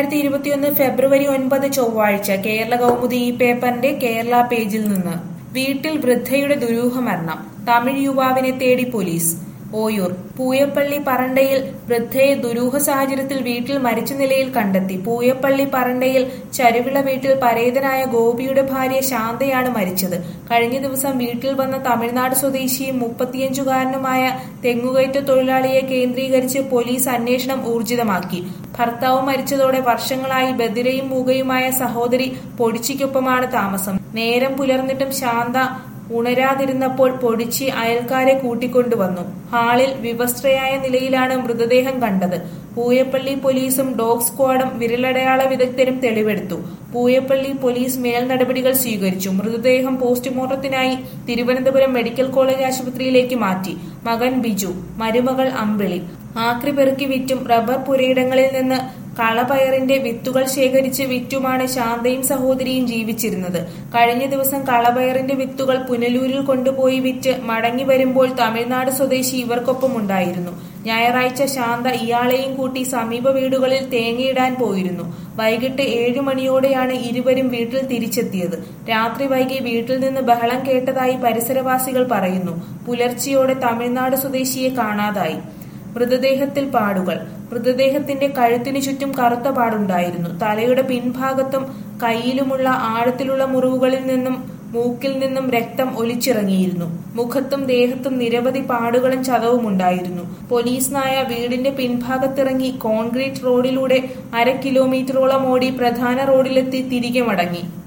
രണ്ടായിരത്തി ഇരുപത്തിയൊന്ന് ഫെബ്രുവരി ഒൻപത് ചൊവ്വാഴ്ച കേരള കൗമുദി ഈ പേപ്പറിന്റെ കേരള പേജിൽ നിന്ന് വീട്ടിൽ വൃദ്ധയുടെ ദുരൂഹമരണം തമിഴ് യുവാവിനെ തേടി പോലീസ് ഓയൂർ പൂയപ്പള്ളി പറണ്ടയിൽ വൃദ്ധയെ ദുരൂഹ സാഹചര്യത്തിൽ വീട്ടിൽ മരിച്ച നിലയിൽ കണ്ടെത്തി പൂയപ്പള്ളി പറണ്ടയിൽ ചരുവിള വീട്ടിൽ പരേതനായ ഗോപിയുടെ ഭാര്യ ശാന്തയാണ് മരിച്ചത് കഴിഞ്ഞ ദിവസം വീട്ടിൽ വന്ന തമിഴ്നാട് സ്വദേശിയും മുപ്പത്തിയഞ്ചുകാരനുമായ തെങ്ങുകയറ്റ തൊഴിലാളിയെ കേന്ദ്രീകരിച്ച് പോലീസ് അന്വേഷണം ഊർജിതമാക്കി ഭർത്താവ് മരിച്ചതോടെ വർഷങ്ങളായി ബദിരയും മൂകയുമായ സഹോദരി പൊടിച്ചിക്കൊപ്പമാണ് താമസം നേരം പുലർന്നിട്ടും ശാന്ത ഉണരാതിരുന്നപ്പോൾ പൊടിച്ചി അയൽക്കാരെ കൂട്ടിക്കൊണ്ടുവന്നു ഹാളിൽ വിവസ്ത്രയായ നിലയിലാണ് മൃതദേഹം കണ്ടത് പൂയപ്പള്ളി പോലീസും ഡോഗ് സ്ക്വാഡും വിരലടയാള വിദഗ്ധരും തെളിവെടുത്തു പൂയപ്പള്ളി പോലീസ് മേൽ നടപടികൾ സ്വീകരിച്ചു മൃതദേഹം പോസ്റ്റ്മോർട്ടത്തിനായി തിരുവനന്തപുരം മെഡിക്കൽ കോളേജ് ആശുപത്രിയിലേക്ക് മാറ്റി മകൻ ബിജു മരുമകൾ അമ്പിളി ആക്രി പെറുക്കി വിറ്റും റബ്ബർ പുരയിടങ്ങളിൽ നിന്ന് കളപയറിന്റെ വിത്തുകൾ ശേഖരിച്ച് വിറ്റുമാണ് ശാന്തയും സഹോദരിയും ജീവിച്ചിരുന്നത് കഴിഞ്ഞ ദിവസം കളപയറിന്റെ വിത്തുകൾ പുനലൂരിൽ കൊണ്ടുപോയി വിറ്റ് മടങ്ങി വരുമ്പോൾ തമിഴ്നാട് സ്വദേശി ഇവർക്കൊപ്പം ഉണ്ടായിരുന്നു ഞായറാഴ്ച ശാന്ത ഇയാളെയും കൂട്ടി സമീപ വീടുകളിൽ തേങ്ങയിടാൻ പോയിരുന്നു വൈകിട്ട് ഏഴു മണിയോടെയാണ് ഇരുവരും വീട്ടിൽ തിരിച്ചെത്തിയത് രാത്രി വൈകി വീട്ടിൽ നിന്ന് ബഹളം കേട്ടതായി പരിസരവാസികൾ പറയുന്നു പുലർച്ചെയോടെ തമിഴ്നാട് സ്വദേശിയെ കാണാതായി മൃതദേഹത്തിൽ പാടുകൾ മൃതദേഹത്തിന്റെ കഴുത്തിനു ചുറ്റും കറുത്ത പാടുണ്ടായിരുന്നു തലയുടെ പിൻഭാഗത്തും കയ്യിലുമുള്ള ആഴത്തിലുള്ള മുറിവുകളിൽ നിന്നും മൂക്കിൽ നിന്നും രക്തം ഒലിച്ചിറങ്ങിയിരുന്നു മുഖത്തും ദേഹത്തും നിരവധി പാടുകളും ചതവും ഉണ്ടായിരുന്നു പോലീസ് നായ വീടിന്റെ പിൻഭാഗത്തിറങ്ങി കോൺക്രീറ്റ് റോഡിലൂടെ അര കിലോമീറ്ററോളം ഓടി പ്രധാന റോഡിലെത്തി തിരികെ മടങ്ങി